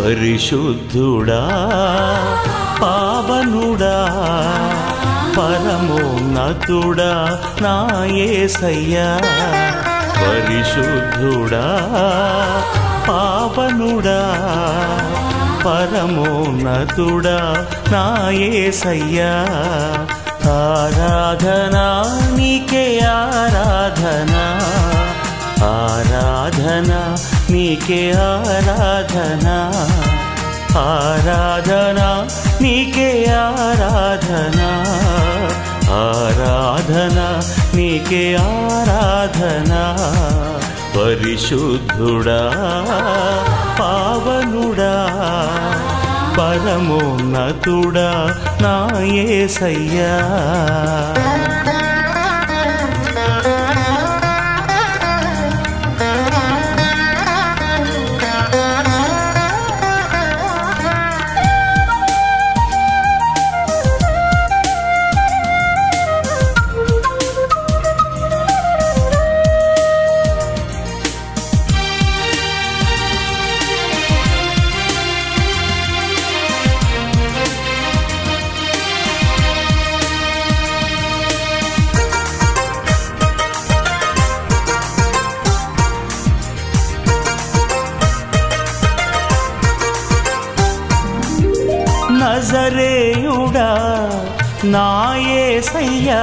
పరిశుద్ధుడా పావనుడా పరమోన్నతుడా నా యేసయ్యా పరిశుద్ధుడా పావనుడా పరమోన్నతుడా నా యేసయ్యా ఆరాధనా నీకే ఆరాధనా ఆరాధనా నీకే ఆరాధనా ఆరాధనా నీకే ఆరాధనా ఆరాధనా నీకే ఆరాధనా పరిశుద్ధుడా పావనుడా పరమోన్నతుడా నా యేసయ్యా నజరేయుడా నాయసయ్యా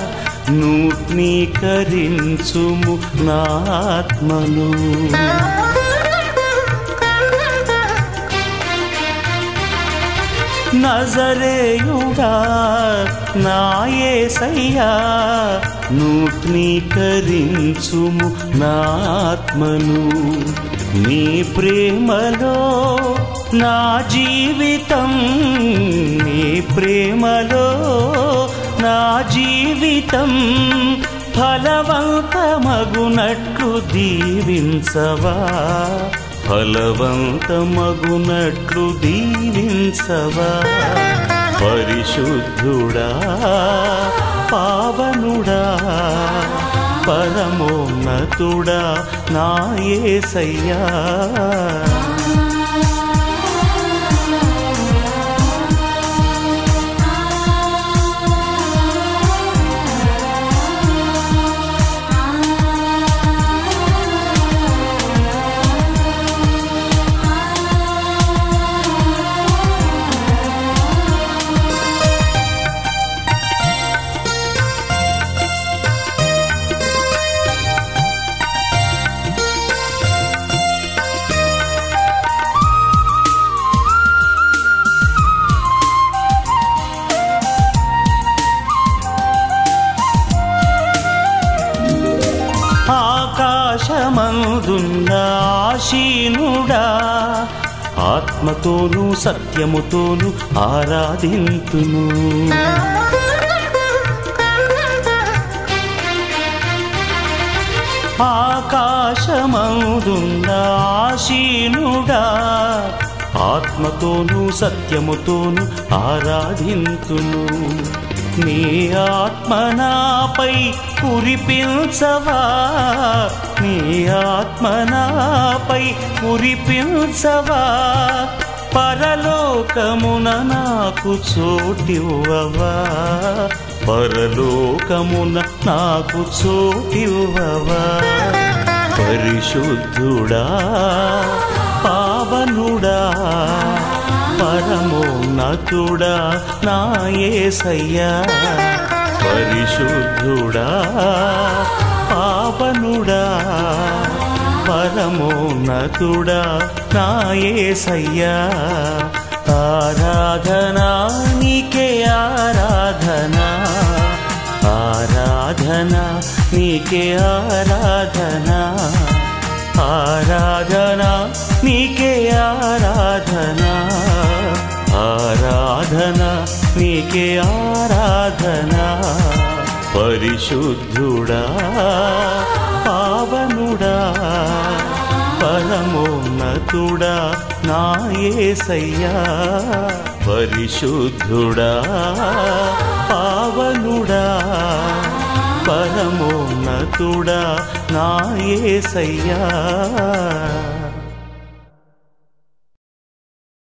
నూత్నీకరించుము నాత్మను నజరేయుడా నాయసయ్యా నూత్నీకరించుము నాత్మను నీ ప్రేమలో నా జీవితం నీ ప్రేమలో నా జీవితం ఫలవంతమగునట్లు దీవించవా ఫలవంతమగునట్లు దీవించవా పరిశుద్ధుడా పావనుడా పరమోన్నతుడా నా యేసయ్యా ఆకాశమందున్న ఆశీనుడా ఆత్మతోనూ సత్యముతోనూ ఆరాధింతును ఆకాశమందున్న ఆశీనుడా ఆత్మతోనూ సత్యముతోనూ ఆరాధింతును నీ ఆత్మనాపై కురిపించవా నీ ఆత్మనాపై కురిపించవా పరలోకమున నాకు చోటివ్వవా పరలోకమున నాకు చోటివ్వవా పరిశుద్ధుడా పావనుడా పరమోన్నతుడా నా యేసయ్యా పరిశుద్ధుడా పావనుడా పరమోన్నతుడా నా యేసయ్యా ఆరాధనా నీకే ఆరాధనా ఆరాధనా నీకే ఆరాధనా ఆరాధనా నీకే ఆరాధనా ఆరాధనా నీకే ఆరాధనా పరిశుద్ధుడా పావనుడా పరమోన్నతుడా నా యేసయ్యా పరిశుద్ధుడా పావనుడా పరమోన్నతుడా నా యేసయ్యా